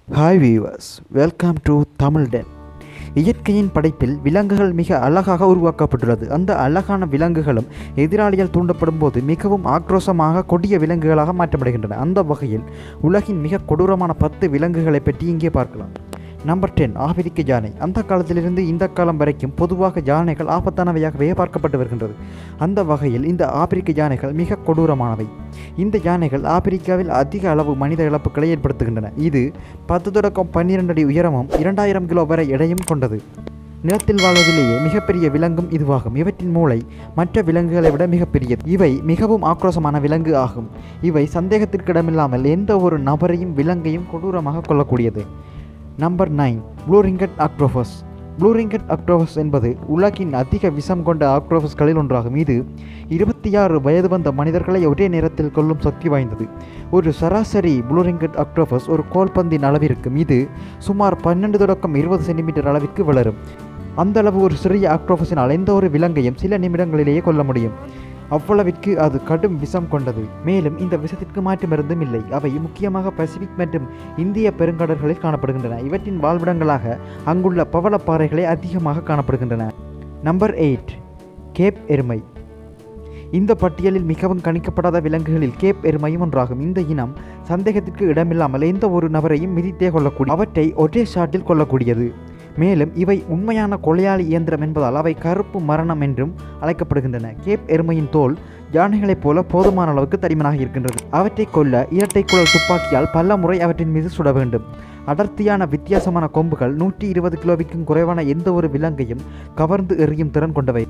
hi viewers welcome to Tamil ten இயற்கையின் படைப்பில் விலங்குகள் மிக அழகாக உருவாக்கப்பட்டுள்ளது அந்த அழகான விலங்குகளும் எதிராளியால் தூண்டப்படும் போது மிகவும் ஆக்ரோஷமாக கொடிய விலங்குகளாக மாற்றப்படுகின்றன அந்த வகையில் உலகின் மிக கொடூரமான பத்து விலங்குகளை பற்றி இங்கே பார்க்கலாம் நம்பர் டென் ஆப்பிரிக்க யானை அந்த காலத்திலிருந்து இந்த காலம் வரைக்கும் பொதுவாக யானைகள் ஆபத்தானவையாகவே பார்க்கப்பட்டு வருகின்றது அந்த வகையில் இந்த ஆப்பிரிக்க யானைகள் மிக கொடூரமானவை இந்த யானைகள் ஆப்பிரிக்காவில் அதிக அளவு மனித இழப்புகளை ஏற்படுத்துகின்றன இது பத்து தொடக்கம் பன்னிரண்டு அடி உயரமும் இரண்டாயிரம் கிலோ வரை எடையும் கொண்டது நிலத்தில் வாழ்வதிலேயே மிகப்பெரிய விலங்கும் இதுவாகும் இவற்றின் மூளை மற்ற விலங்குகளை விட மிகப்பெரியது இவை மிகவும் ஆக்ரோஷமான விலங்கு ஆகும் இவை சந்தேகத்திற்கிடமில்லாமல் எந்த ஒரு நபரையும் விலங்கையும் கொடூரமாக கொள்ளக்கூடியது number nine blue ringed octopus blue ringed octopus என்பது உலகின் அதிக விஷம் கொண்ட ஆக்ட்ரோபஸ்களில் ஒன்றாகும் இது இருபத்தி ஆறு வயது வந்த மனிதர்களை ஒரே நேரத்தில் கொல்லும் சக்தி வாய்ந்தது ஒரு சராசரி ப்ளூ ரிங்கட் ஆக்ட்ரோபஸ் ஒரு கோல்பந்தின் அளவிற்கும் இது சுமார் பன்னெண்டு தொடக்கம் இருபது சென்டிமீட்டர் அளவிற்கு வளரும் அந்த அளவு ஒரு சிறிய ஆக்ட்ரோபஸினால் எந்த ஒரு விலங்கையும் சில நிமிடங்களிலேயே கொல்ல முடியும் அவ்வளவிற்கு அது கடும் விஷம் கொண்டது மேலும் இந்த விஷத்திற்கு மாற்று மருந்தும் இல்லை அவை முக்கியமாக பசிபிக் மற்றும் இந்திய பெருங்கடல்களில் காணப்படுகின்றன இவற்றின் வாழ்விடங்களாக அங்குள்ள பவளப்பாறைகளே அதிகமாக காணப்படுகின்றன நம்பர் எயிட் கேப் எருமை இந்த பட்டியலில் மிகவும் கணிக்கப்படாத விலங்குகளில் கேப் எருமையும் ஒன்றாகும் இந்த இனம் சந்தேகத்திற்கு இடமில்லாமல் எந்த ஒரு நபரையும் மிதித்தே கொள்ளக்கூடிய அவற்றை ஒரே ஷாட்டில் கொள்ளக்கூடியது மேலும் இவை உண்மையான கொலையாளி இயந்திரம் என்பதால் அவை கருப்பு மரணம் என்றும் அழைக்கப்படுகின்றன கேப் எருமையின் தோல் யானைகளைப் போல போதுமான அளவுக்கு தடிமனாக இருக்கின்றது அவற்றை கொல்ல இரட்டை குழல் துப்பாக்கியால் பல முறை அவற்றின் மீது சுட வேண்டும் அடர்த்தியான வித்தியாசமான கொம்புகள் நூற்றி இருபது கிலோவிற்கும் குறைவான எந்த ஒரு விலங்கையும் கவர்ந்து எறியும் திறன் கொண்டவை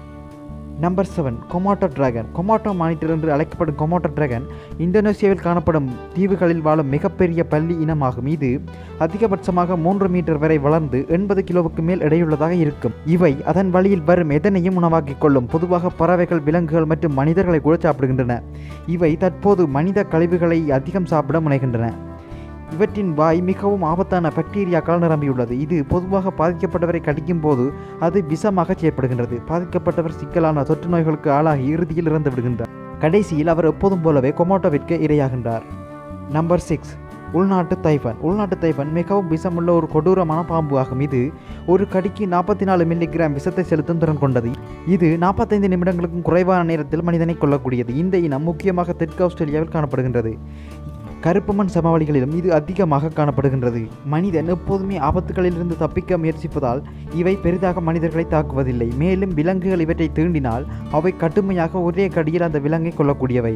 number seven Komodo dragon Komodo monitor என்று அழைக்கப்படும் கொமாட்டோ டிராகன் இந்தோனேசியாவில் காணப்படும் தீவுகளில் வாழும் மிகப்பெரிய பள்ளி இனமாகும் இது அதிகபட்சமாக மூன்று மீட்டர் வரை வளர்ந்து எண்பது கிலோவுக்கு மேல் எடையுள்ளதாக இருக்கும் இவை அதன் வழியில் வரும் எதனையும் உணவாக்கிக் கொள்ளும் பொதுவாக பறவைகள் விலங்குகள் மற்றும் மனிதர்களை கூட சாப்பிடுகின்றன இவை தற்போது மனித கழிவுகளை அதிகம் சாப்பிட முனைகின்றன இவற்றின் வாய் மிகவும் ஆபத்தான பாக்டீரியாக்கள் நிரம்பியுள்ளது இது பொதுவாக பாதிக்கப்பட்டவரை கடிக்கும் போது அது விஷமாக செயற்படுகின்றது பாதிக்கப்பட்டவர் சிக்கலான தொற்று நோய்களுக்கு ஆளாகி இறுதியில் இறந்து விடுகின்றார் கடைசியில் அவர் எப்போதும் போலவே கொமோட்டோவிற்கு இரையாகின்றார் நம்பர் சிக்ஸ் உள்நாட்டு தைஃபன் உள்நாட்டு தைஃபன் மிகவும் விஷமுள்ள ஒரு கொடூரமான பாம்பு ஆகும் இது ஒரு கடிக்கு நாற்பத்தி நாலு மில்லிகிராம் விஷத்தை செலுத்தும் திறன் கொண்டது இது நாற்பத்தைந்து நிமிடங்களுக்கும் குறைவான நேரத்தில் மனிதனை கொல்லக்கூடியது இந்த இனம் முக்கியமாக தெற்கு ஆஸ்திரேலியாவில் காணப்படுகின்றது கருப்பு மண் சமவெளிகளிலும் இது அதிகமாக காணப்படுகின்றது மனிதன் எப்போதுமே ஆபத்துகளிலிருந்து தப்பிக்க முயற்சிப்பதால் இவை பெரிதாக மனிதர்களை தாக்குவதில்லை மேலும் விலங்குகள் இவற்றை தீண்டினால் அவை கடுமையாக ஒரே கடியில் அந்த விலங்கை கொள்ளக்கூடியவை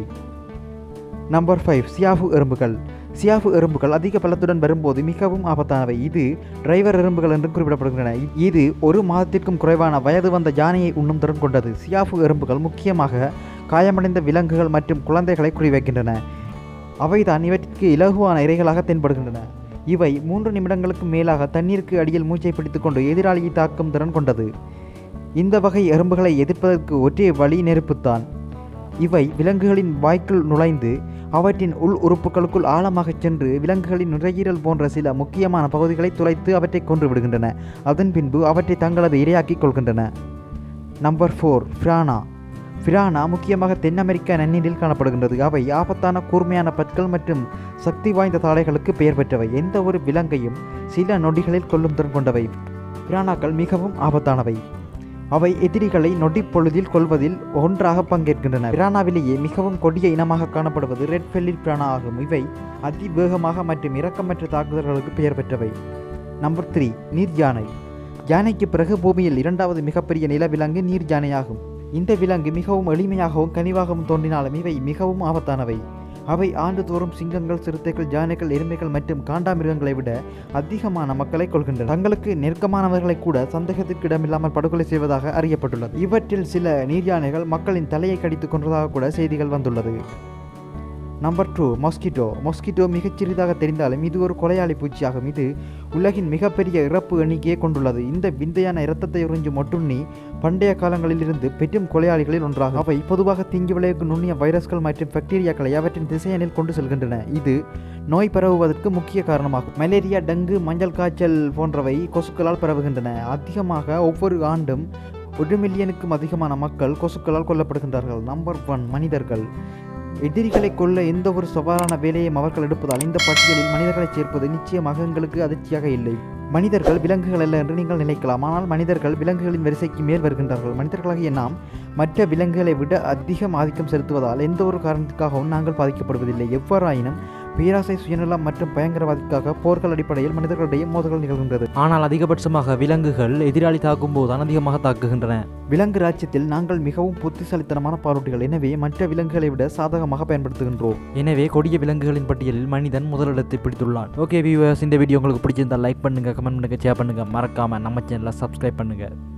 நம்பர் ஃபைவ் சியாஃபு எறும்புகள் சியாஃபு எறும்புகள் அதிக பலத்துடன் வரும்போது மிகவும் ஆபத்தானவை இது டிரைவர் எறும்புகள் என்று குறிப்பிடப்படுகின்றன இது ஒரு மாதத்திற்கும் குறைவான வயது வந்த யானையை உண்ணும் திறன் கொண்டது சியாஃபு எறும்புகள் முக்கியமாக காயமடைந்த விலங்குகள் மற்றும் குழந்தைகளை குறிவைக்கின்றன அவைதான் இவற்றிற்கு இலகுவான இறைகளாக தென்படுகின்றன இவை மூன்று நிமிடங்களுக்கு மேலாக தண்ணீருக்கு அடியில் மூச்சை பிடித்துக்கொண்டு எதிராளியை தாக்கும் திறன் கொண்டது இந்த வகை எறும்புகளை எதிர்ப்பதற்கு ஒரே வழி நெருப்புத்தான் இவை விலங்குகளின் வாய்க்குள் நுழைந்து அவற்றின் உள் உறுப்புகளுக்குள் ஆழமாகச் சென்று விலங்குகளின் நுரையீரல் போன்ற சில முக்கியமான பகுதிகளை துளைத்து அவற்றை கொன்று விடுகின்றன அதன் பின்பு அவற்றை தங்களது இரையாக்கிக் கொள்கின்றன நம்பர் ஃபோர் ஃப்ரானா ஃபிரானா முக்கியமாக தென் அமெரிக்கா நன்னீரில் காணப்படுகின்றது அவை ஆபத்தான கூர்மையான பற்கள் மற்றும் சக்தி வாய்ந்த தாளைகளுக்கு பெயர் பெற்றவை எந்த ஒரு விலங்கையும் சில நொடிகளில் கொல்லும் திறன் கொண்டவை பிரானாக்கள் மிகவும் ஆபத்தானவை அவை எதிரிகளை நொடி பொழுதில் கொள்வதில் ஒன்றாக பங்கேற்கின்றன பிரானாவிலேயே மிகவும் கொடிய இனமாக காணப்படுவது ரெட் ஃபெல்லில் பிரானா ஆகும் இவை அதிவேகமாக மற்றும் இரக்கமற்ற தாக்குதல்களுக்கு பெயர் பெற்றவை நம்பர் த்ரீ நீர் யானை யானைக்கு பிறகு பூமியில் இரண்டாவது மிகப்பெரிய நிலவிலங்கு நீர் யானையாகும் இந்த விலங்கு மிகவும் எளிமையாகவும் கனிவாகவும் தோன்றினாலும் இவை மிகவும் ஆபத்தானவை அவை ஆண்டுதோறும் சிங்கங்கள் சிறுத்தைகள் யானைகள் எருமைகள் மற்றும் காண்டாமிருகங்களை விட அதிகமான மக்களை கொள்கின்றன தங்களுக்கு நெருக்கமானவர்களை கூட சந்தேகத்திற்கு இடமில்லாமல் படுகொலை செய்வதாக அறியப்பட்டுள்ளது இவற்றில் சில நீர் யானைகள் மக்களின் தலையை கடித்துக் கொன்றதாக கூட செய்திகள் வந்துள்ளது நம்பர் டூ மொஸ்கிட்டோ மொஸ்கிட்டோ மிகச் சிறிதாக தெரிந்தாலும் இது ஒரு கொலையாளி பூச்சியாகும் இது உலகின் மிகப்பெரிய இறப்பு எண்ணிக்கையை கொண்டுள்ளது இந்த விந்தையான இரத்தத்தை உறிஞ்சும் ஒட்டுண்ணி பண்டைய காலங்களிலிருந்து பெரும் கொலையாளிகளில் ஒன்றாகும் அவை பொதுவாக தீங்கி விளைவிக்கும் நுண்ணிய வைரஸ்கள் மற்றும் பாக்டீரியாக்களை அவற்றின் திசையனில் கொண்டு செல்கின்றன இது நோய் பரவுவதற்கு முக்கிய காரணமாகும் மலேரியா டெங்கு மஞ்சள் காய்ச்சல் போன்றவை கொசுக்களால் பரவுகின்றன அதிகமாக ஒவ்வொரு ஆண்டும் ஒரு மில்லியனுக்கும் அதிகமான மக்கள் கொசுக்களால் கொல்லப்படுகின்றார்கள் நம்பர் ஒன் மனிதர்கள் எதிரிகளை கொல்ல எந்த ஒரு சவாலான வேலையும் அவர்கள் எடுப்பதால் இந்த பட்டியலில் மனிதர்களை சேர்ப்பது நிச்சயமாக எங்களுக்கு அதிர்ச்சியாக இல்லை மனிதர்கள் விலங்குகள் அல்ல என்று நீங்கள் நினைக்கலாம் ஆனால் மனிதர்கள் விலங்குகளின் வரிசைக்கு மேல் வருகின்றார்கள் மனிதர்களாகிய நாம் மற்ற விலங்குகளை விட அதிகம் ஆதிக்கம் செலுத்துவதால் எந்த ஒரு காரணத்துக்காகவும் நாங்கள் பாதிக்கப்படுவதில்லை எவ்வாறாயினும் பேராசை சுயநலம் மற்றும் பயங்கரவாதத்துக்காக போர்கள் அடிப்படையில் மனிதர்களிடையே மோதல்கள் நிகழ்கின்றது ஆனால் அதிகபட்சமாக விலங்குகள் எதிராளி தாக்கும் போதுதான் அதிகமாக தாக்குகின்றன விலங்கு ராஜ்யத்தில் நாங்கள் மிகவும் புத்திசாலித்தனமான பாலூட்டிகள் எனவே மற்ற விலங்குகளை விட சாதகமாக பயன்படுத்துகின்றோம் எனவே கொடிய விலங்குகளின் பட்டியலில் மனிதன் முதலிடத்தை பிடித்துள்ளான் ஓகே வியூவர்ஸ் இந்த வீடியோ உங்களுக்கு பிடிச்சிருந்தா லைக் பண்ணுங்க கமெண்ட் பண்ணுங்க ஷேர் பண்ணுங்க மறக்காம நம்ம சேனலை சப்ஸ்கிரைப் பண்ணுங்க